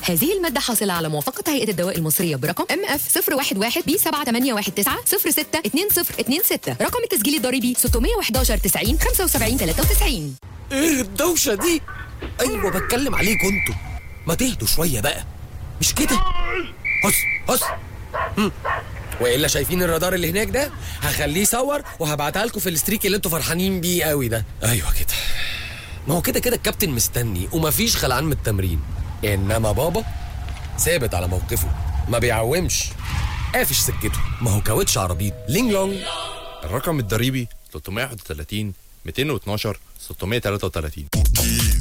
هذه المادة حاصلة على موافقة هيئة الدواء المصرية برقم ام اف 011 بي 7819 062026 رقم التسجيل الضريبي 611 90 75 93 ايه الدوشة دي؟ ايوه بتكلم عليكوا انتوا ما تهدوا شوية بقى مش كده؟ هص هص هم. والا شايفين الرادار اللي هناك ده هخليه يصور وهبعتها لكم في الستريك اللي انتوا فرحانين بيه قوي ده ايوه كده ما هو كده كده الكابتن مستني ومفيش خلعان من التمرين انما بابا ثابت على موقفه ما بيعومش قافش سكته ما هو كاوتش عربيط لينج لونج الرقم الضريبي 331 212 633